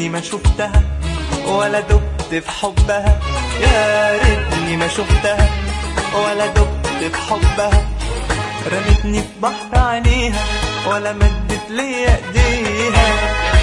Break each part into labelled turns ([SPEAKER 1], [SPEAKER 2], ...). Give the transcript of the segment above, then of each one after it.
[SPEAKER 1] ما شفتها ولا دبت في حبها يا ريتني ما شفتها ولا دبت في حبها رمتني في بحر عينيها ولا مدت ليا ايديها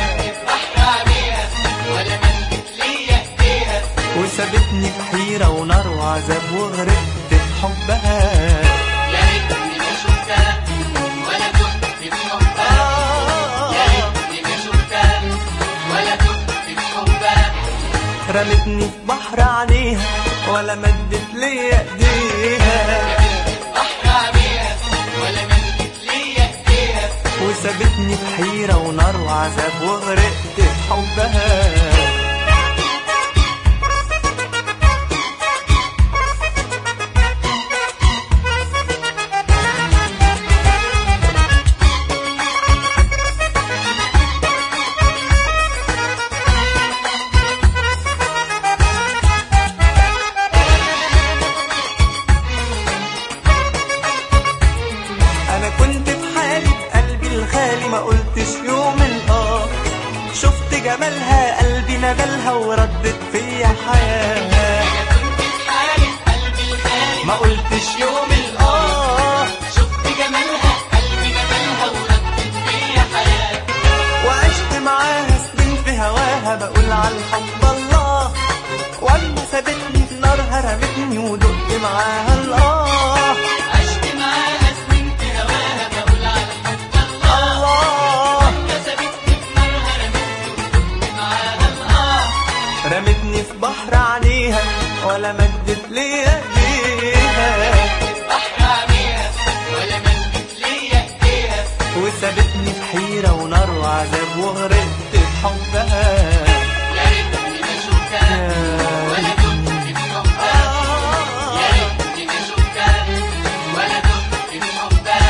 [SPEAKER 1] وسابتني في حيرة ونار وعذاب وغرقت في حبها
[SPEAKER 2] يا ريتني ما شفتها ولا دقت في حبها يا ريتني ما شفتها ولا دقت في حبها
[SPEAKER 1] رمتني في بحر عينيها ولا مدت ليا ايديها
[SPEAKER 2] بحر عميها ولا مدت ليا ايديها
[SPEAKER 1] وسابتني في حيرة ونار وعذاب وغرقت في حبها انا كنت في حالي بقلبي الخالي ما قلتش يوم الاه شفت جمالها قلبي ندلها وردت فيا حياه
[SPEAKER 2] كنت في حالي قلبي الخالي
[SPEAKER 1] ما قلتش يوم الاه
[SPEAKER 2] شفت جمالها قلبي جمالها وردت فيا حياة
[SPEAKER 1] وعشت معاها سنين في هواها بقول على الحب الله واما سابتني في نارها رمتني ودقت معاها الاه
[SPEAKER 2] عشت معاها سنين في هواها بقول على حب الله
[SPEAKER 1] الله
[SPEAKER 2] ما سابتني في نارها رمتني ودقت معاها الآه
[SPEAKER 1] رمتني في بحر عينيها ولا مدت ليا ايديها
[SPEAKER 2] بحر عميها ولا مدت ليا ايديها
[SPEAKER 1] وسابتني في حيرة ونار وعذاب وغرقت في حبها
[SPEAKER 2] يا ريتني ما شفتها ولا دقت في حبها يا ريتني ما شفتها ولا دقت في حبها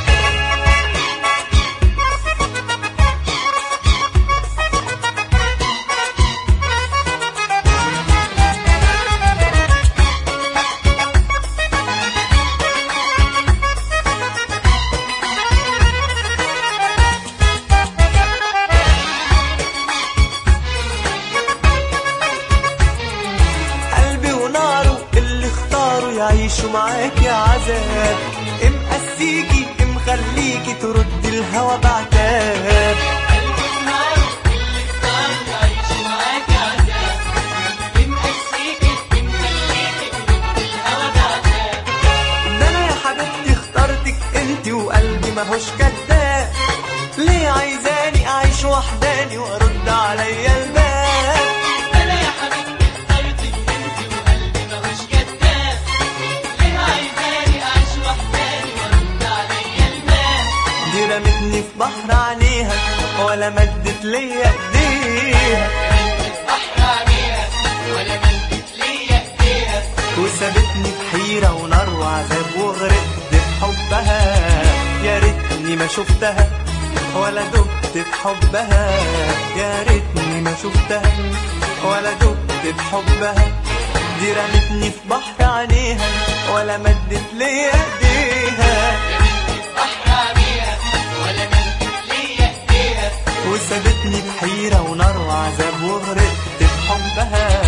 [SPEAKER 1] قلبي وناره اللي اختاروا يعيشوا معاك يا عذاب مقسيكي مخليكي ترد الهوى بعتاب
[SPEAKER 2] قلبي ونار اللي اختار يعيش معاك عذاب بمقسيكي بمخليكي ترد الهوى بعذاب
[SPEAKER 1] ده انا يا حبيبتي اخترتك انت وقلبي ماهوش كداب ليه عايزاني اعيش وحداني وارد عليا الباب
[SPEAKER 2] انا يا حبيبتي اخترتك انت وقلبي ماهوش كداب ليه عايزاني اعيش وحداني وارد عليا الماء
[SPEAKER 1] دي رمتني في بحر عينيها ولا مدت ليا ايديها
[SPEAKER 2] بحر عميها ولا مدت ليا ايديها
[SPEAKER 1] وسابتني في حيرة ونار وعذاب وغرقت في حبها يا ريتني ما شفتها ولا دبت في حبها يا ريتني ما شفتها ولا دبت في حبها دي رمتني في بحر عينيها ولا مدت ليا ايديها
[SPEAKER 2] بحر عميها ولا مدت ليا ايديها
[SPEAKER 1] وسابتني في حيرة ونار وعذاب وغرقت في حبها